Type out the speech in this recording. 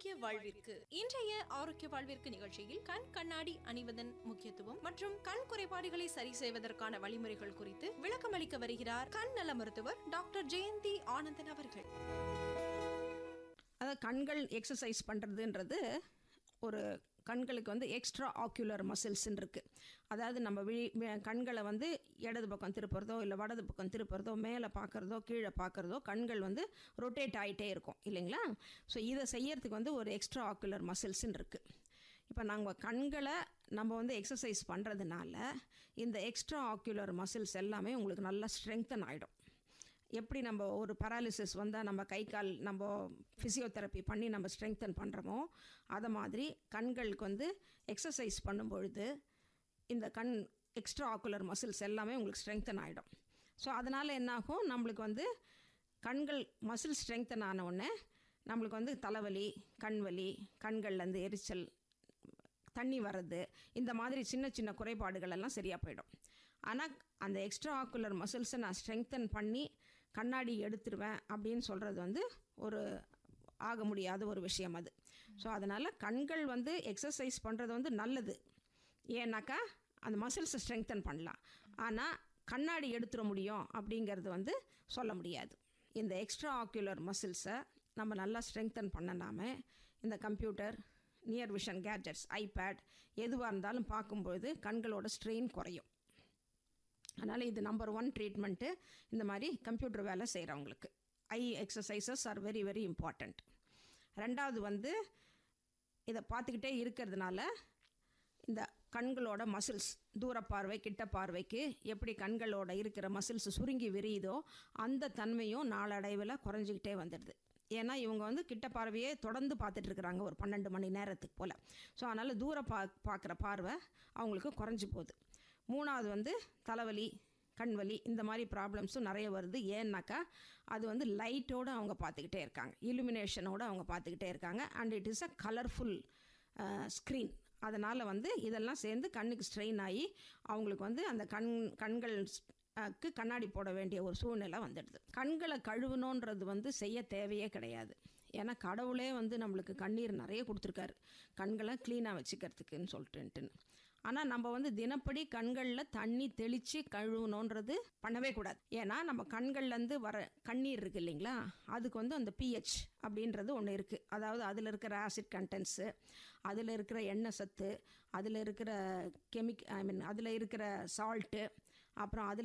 ஆரோக்கிய வாழ்விற்கு இன்றைய ஆரோக்கிய வாழ்விற்கு நிகழ்ச்சியில் கண் கண்ணாடி அணிவதன் முக்கியத்துவம் மற்றும் கண் குறைபாடுகளை சரி செய்வதற்கான வழிமுறைகள் குறித்து விளக்கமளிக்க வருகிறார் கண் நல மருத்துவர் டாக்டர் ஜெயந்தி ஆனந்தன் அவர்கள் அதாவது கண்கள் எக்ஸசைஸ் பண்ணுறதுன்றது ஒரு கண்களுக்கு வந்து எக்ஸ்ட்ரா ஆக்யூலர் மசில்ஸ்ன்னு இருக்குது அதாவது நம்ம விழி மே- கண்களை வந்து இடது பக்கம் திருப்புறதோ இல்லை வடது பக்கம் திருப்புறதோ மேலே பார்க்குறதோ கீழே பார்க்குறதோ கண்கள் வந்து ரொட்டேட் ஆகிட்டே இருக்கும் இல்லைங்களா ஸோ இதை செய்யறதுக்கு வந்து ஒரு எக்ஸ்ட்ரா ஆக்யூலர் மசில்ஸ்ன்னு இருக்குது இப்போ நாங்கள் கண்களை நம்ம வந்து எக்ஸசைஸ் பண்ணுறதுனால இந்த எக்ஸ்ட்ரா ஆக்யூலர் மசில்ஸ் எல்லாமே உங்களுக்கு நல்லா ஸ்ட்ரெங்தன் ஆகிடும் எப்படி நம்ம ஒரு பராலிசிஸ் வந்தால் நம்ம கை கால் நம்ம ஃபிசியோதெரப்பி பண்ணி நம்ம ஸ்ட்ரெங்தன் பண்ணுறோமோ அதை மாதிரி கண்களுக்கு வந்து எக்ஸசைஸ் பண்ணும்பொழுது இந்த கண் எக்ஸ்ட்ரா ஆக்குலர் மசில்ஸ் எல்லாமே உங்களுக்கு ஸ்ட்ரெங்தன் ஆகிடும் ஸோ அதனால் என்னாகும் நம்மளுக்கு வந்து கண்கள் மசில் ஸ்ட்ரெங்தன் ஆன உடனே நம்மளுக்கு வந்து தலைவலி கண்வலி கண்கள்லேருந்து எரிச்சல் தண்ணி வர்றது இந்த மாதிரி சின்ன சின்ன குறைபாடுகள் எல்லாம் சரியாக போயிடும் ஆனால் அந்த எக்ஸ்ட்ரா ஆக்குலர் மசில்ஸை நான் ஸ்ட்ரெங்தன் பண்ணி கண்ணாடி எடுத்துருவேன் அப்படின்னு சொல்கிறது வந்து ஒரு ஆக முடியாத ஒரு விஷயம் அது ஸோ அதனால் கண்கள் வந்து எக்ஸசைஸ் பண்ணுறது வந்து நல்லது ஏன்னாக்கா அந்த மசில்ஸை ஸ்ட்ரெங்தன் பண்ணலாம் ஆனால் கண்ணாடி எடுத்துட முடியும் அப்படிங்கிறது வந்து சொல்ல முடியாது இந்த எக்ஸ்ட்ரா ஆக்குலர் மசில்ஸை நம்ம நல்லா ஸ்ட்ரெங்தன் பண்ணனாம இந்த computer near vision gadgets iPad எதுவாக இருந்தாலும் பார்க்கும்பொழுது கண்களோட ஸ்ட்ரெயின் குறையும் அதனால் இது நம்பர் ஒன் ட்ரீட்மெண்ட்டு இந்த மாதிரி கம்ப்யூட்டர் வேலை செய்கிறவங்களுக்கு eye exercises are very very important ரெண்டாவது வந்து இதை பார்த்துக்கிட்டே இருக்கிறதுனால இந்த கண்களோட மசில்ஸ் தூர பார்வை கிட்ட பார்வைக்கு எப்படி கண்களோட இருக்கிற மசில்ஸ் சுருங்கி விரியுதோ அந்த தன்மையும் நாளடைவில் குறைஞ்சிக்கிட்டே வந்துடுது ஏன்னா இவங்க வந்து கிட்ட பார்வையே தொடர்ந்து பார்த்துட்டு இருக்கிறாங்க ஒரு பன்னெண்டு மணி நேரத்துக்கு போல் ஸோ அதனால் தூர பா பார்க்குற பார்வை அவங்களுக்கு குறைஞ்சி போகுது மூணாவது வந்து தலைவலி கண்வலி இந்த மாதிரி ப்ராப்ளம்ஸும் நிறைய வருது ஏன்னாக்கா அது வந்து லைட்டோடு அவங்க பார்த்துக்கிட்டே இருக்காங்க இலுமினேஷனோடு அவங்க பார்த்துக்கிட்டே இருக்காங்க and it is a colourful screen அதனால் வந்து இதெல்லாம் சேர்ந்து கண்ணுக்கு ஸ்ட்ரெயின் ஆகி அவங்களுக்கு வந்து அந்த கண் கண்கள் க்கு கண்ணாடி போட வேண்டிய ஒரு சூழ்நிலை வந்துடுது கண்களை கழுவணுன்றது வந்து செய்ய தேவையே கிடையாது ஏன்னா கடவுளே வந்து நம்மளுக்கு கண்ணீர் நிறைய கொடுத்துருக்காரு கண்களை க்ளீனாக வச்சுக்கிறதுக்குன்னு சொல்லிட்டுன்ட்டுன்னு ஆனால் நம்ம வந்து தினப்படி கண்களில் தண்ணி தெளித்து கழுவணுன்றது பண்ணவே கூடாது ஏன்னா நம்ம கண்கள்லேருந்து வர கண்ணீர் இருக்குது இல்லைங்களா அதுக்கு வந்து அந்த பிஹெச் அப்படின்றது ஒன்று இருக்குது அதாவது அதில் இருக்கிற ஆசிட் கண்டென்ட்ஸு அதில் இருக்கிற எண்ணெய் சத்து அதில் இருக்கிற கெமிக் ஐ மீன் அதில் இருக்கிற சால்ட்டு அப்புறம் அதில்